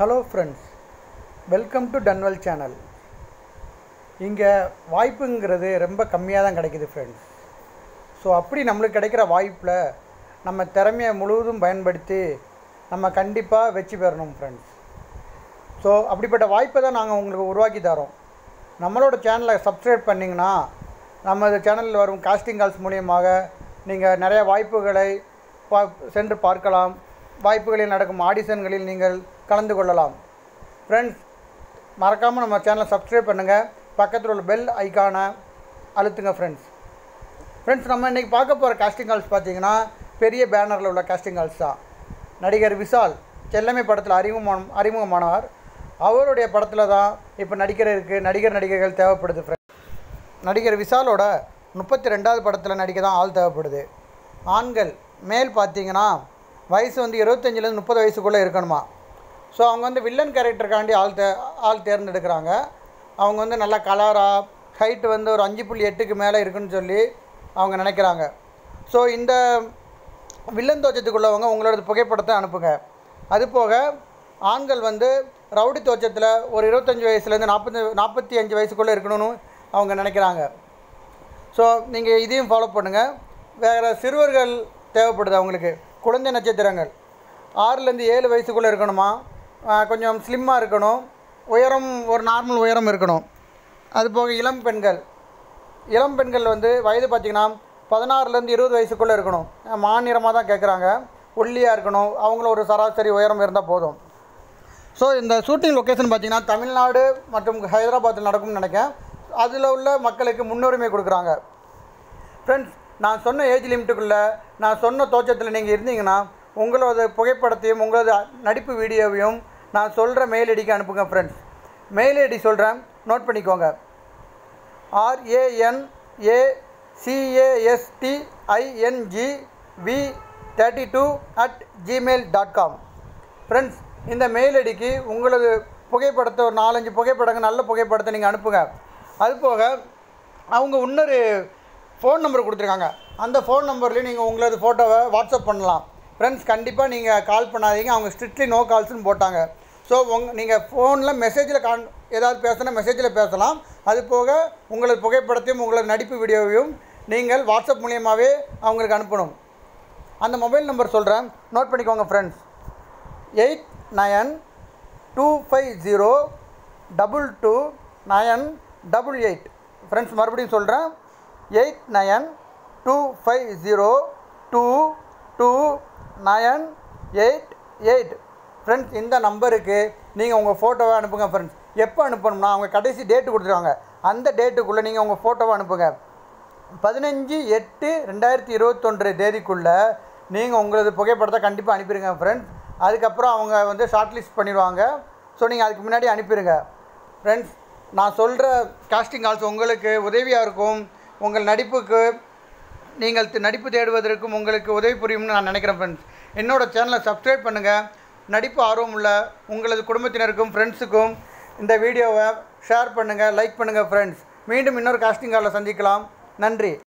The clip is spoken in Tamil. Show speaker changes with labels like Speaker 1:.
Speaker 1: hello friends welcome to Dunwell channel இங்கே வாய்ப்புங்கிறது ரொம்ப கம்மியாக தான் கிடைக்குது ஃப்ரெண்ட்ஸ் ஸோ அப்படி நம்மளுக்கு கிடைக்கிற வாய்ப்பில் நம்ம திறமையை முழுவதும் பயன்படுத்தி நம்ம கண்டிப்பாக வெற்றி பெறணும் ஃப்ரெண்ட்ஸ் ஸோ அப்படிப்பட்ட வாய்ப்பை தான் நாங்கள் உங்களுக்கு உருவாக்கி தரோம் நம்மளோட சேனலை சப்ஸ்கிரைப் பண்ணிங்கன்னா நமது சேனலில் வரும் காஸ்டிங் கால்ஸ் மூலியமாக நீங்கள் நிறைய வாய்ப்புகளை பா சென்று பார்க்கலாம் வாய்ப்புகளில் நடக்கும் ஆடிஷன்களில் நீங்கள் கலந்து கொள்ளலாம் ஃப்ரெண்ட்ஸ் மறக்காமல் நம்ம சேனலை சப்ஸ்கிரைப் பண்ணுங்கள் பக்கத்தில் உள்ள பெல் ஐக்கானை அழுத்துங்க ஃப்ரெண்ட்ஸ் ஃப்ரெண்ட்ஸ் நம்ம இன்றைக்கி பார்க்க போகிற காஸ்டிங் கால்ஸ் பார்த்தீங்கன்னா பெரிய பேனரில் உள்ள காஸ்டிங் கால்ஸ் தான் நடிகர் விஷால் செல்லமை படத்தில் அறிமுகமான அறிமுகமானவர் அவருடைய படத்தில் தான் இப்போ நடிக்கிறதுக்கு நடிகர் நடிகைகள் தேவைப்படுது ஃப்ரெண்ட்ஸ் நடிகர் விஷாலோட முப்பத்தி ரெண்டாவது படத்தில் நடிக்க தான் ஆள் தேவைப்படுது ஆண்கள் மேல் பார்த்தீங்கன்னா வயசு வந்து இருபத்தஞ்சிலேருந்து முப்பது வயசுக்குள்ளே இருக்கணுமா ஸோ அவங்க வந்து வில்லன் கேரக்டருக்காண்டி ஆள் தே ஆள் தேர்ந்தெடுக்கிறாங்க அவங்க வந்து நல்லா கலராக ஹைட்டு வந்து ஒரு அஞ்சு புள்ளி எட்டுக்கு மேலே இருக்குன்னு சொல்லி அவங்க நினைக்கிறாங்க ஸோ இந்த வில்லன் தோற்றத்துக்குள்ளவங்க உங்களோட புகைப்படத்தை அனுப்புங்க அது போக ஆண்கள் வந்து ரவுடி தோற்றத்தில் ஒரு இருபத்தஞ்சி வயசுலேருந்து நாற்பது நாற்பத்தி அஞ்சு வயசுக்குள்ளே இருக்கணும்னு அவங்க நினைக்கிறாங்க ஸோ நீங்கள் இதையும் ஃபாலோ பண்ணுங்கள் வேறு சிறுவர்கள் தேவைப்படுது அவங்களுக்கு குழந்தை நட்சத்திரங்கள் ஆறுலேருந்து ஏழு வயசுக்குள்ளே இருக்கணுமா ஆஹ் கொஞ்சம் ஸ்லிம்மாக இருக்கணும் உயரம் ஒரு நார்மல் உயரம் இருக்கணும் அது போக இளம் பெண்கள் இளம் பெண்கள் வந்து வயது பார்த்திங்கன்னா பதினாறுலேருந்து இருபது வயசுக்குள்ளே இருக்கணும் மாநிறமாக தான் கேட்குறாங்க ஒல்லியாக இருக்கணும் அவங்கள ஒரு சராசரி உயரம் இருந்தால் போதும் ஸோ இந்த ஷூட்டிங் லொக்கேஷன் பார்த்திங்கன்னா தமிழ்நாடு மற்றும் ஹைதராபாத்தில் நடக்கும்னு நினைக்கிறேன் அதில் உள்ள மக்களுக்கு முன்னுரிமை கொடுக்குறாங்க ஃப்ரெண்ட்ஸ் நான் சொன்ன ஏஜ் லிமிட்டுக்குள்ளே நான் சொன்ன தோற்றத்தில் நீங்கள் இருந்தீங்கன்னா உங்களோட புகைப்படத்தையும் உங்களோட நடிப்பு வீடியோவையும் நான் சொல்கிற மெயில் ஐடிக்கு அனுப்புங்க ஃப்ரெண்ட்ஸ் மெயில் ஐடி சொல்கிறேன் நோட் பண்ணிக்கோங்க RAN A சிஏஎஸ்டிஐஎன்ஜி we thirty two at Gmail dot com friends இந்த மெயில் ஐடிக்கு உங்களது புகைப்படத்தை ஒரு நாலஞ்சு புகைப்படங்கள் நல்ல புகைப்படத்தை நீங்கள் அனுப்புங்க அது போக அவங்க இன்னொரு ஃபோன் நம்பர் கொடுத்துருக்காங்க அந்த ஃபோன் நம்பர்லேயும் நீங்கள் உங்களது ஃபோட்டோவை வாட்ஸ்அப் பண்ணலாம் ஃப்ரெண்ட்ஸ் கண்டிப்பாக நீங்கள் கால் பண்ணாதீங்க அவங்க ஸ்ட்ரிக்ட்லி நோ கால்ஸ்னு போட்டாங்க ஸோ உங் நீங்கள் ஃபோனில் மெசேஜில் கான் ஏதாவது பேசினா மெசேஜில் பேசலாம் அது போக உங்களது புகைப்படத்தையும் உங்களது நடிப்பு வீடியோவையும் நீங்கள் வாட்ஸ்அப் மூலியமாகவே அவங்களுக்கு அனுப்பணும் அந்த மொபைல் நம்பர் சொல்கிறேன் நோட் பண்ணிக்கோங்க friends eight nine two five zero double two nine double eight friends மறுபடியும் சொல்கிறேன் eight nine two five zero two two nine eight eight friends இந்த நம்பருக்கு நீங்கள் உங்கள் ஃபோட்டோவை அனுப்புங்க ஃப்ரெண்ட்ஸ் எப்போ அனுப்பணும்னா அவங்க கடைசி டேட்டு கொடுத்துருவாங்க அந்த டேட்டுக்குள்ளே நீங்கள் உங்கள் ஃபோட்டோவை அனுப்புங்க பதினஞ்சு எட்டு ரெண்டாயிரத்தி இருபத்தொன்று தேதிக்குள்ளே நீங்கள் உங்களது புகைப்படத்தை கண்டிப்பாக அனுப்பிடுங்க ஃப்ரெண்ட்ஸ் அதுக்கப்புறம் அவங்க வந்து ஷார்ட் லிஸ்ட் பண்ணிடுவாங்க ஸோ நீங்கள் அதுக்கு முன்னாடி அனுப்பிடுங்க ஃப்ரெண்ட்ஸ் நான் சொல்கிற காஸ்டிங் கால்ஸ் உங்களுக்கு உதவியாக இருக்கும் உங்கள் நடிப்புக்கு நீங்கள் தி- நடிப்பு தேடுவதற்கும் உங்களுக்கு உதவி புரியும்னு நான் நினைக்கிறேன் ஃப்ரெண்ட்ஸ் என்னோட சேனலை சப்ஸ்கிரைப் பண்ணுங்கள் நடிப்பு ஆர்வம் உள்ள உங்களது குடும்பத்தினருக்கும் ஃப்ரெண்ட்ஸுக்கும் இந்த வீடியோவை ஷேர் பண்ணுங்கள் லைக் பண்ணுங்கள் ஃப்ரெண்ட்ஸ் மீண்டும் இன்னொரு காஸ்டிங் காலில் சந்திக்கலாம் நன்றி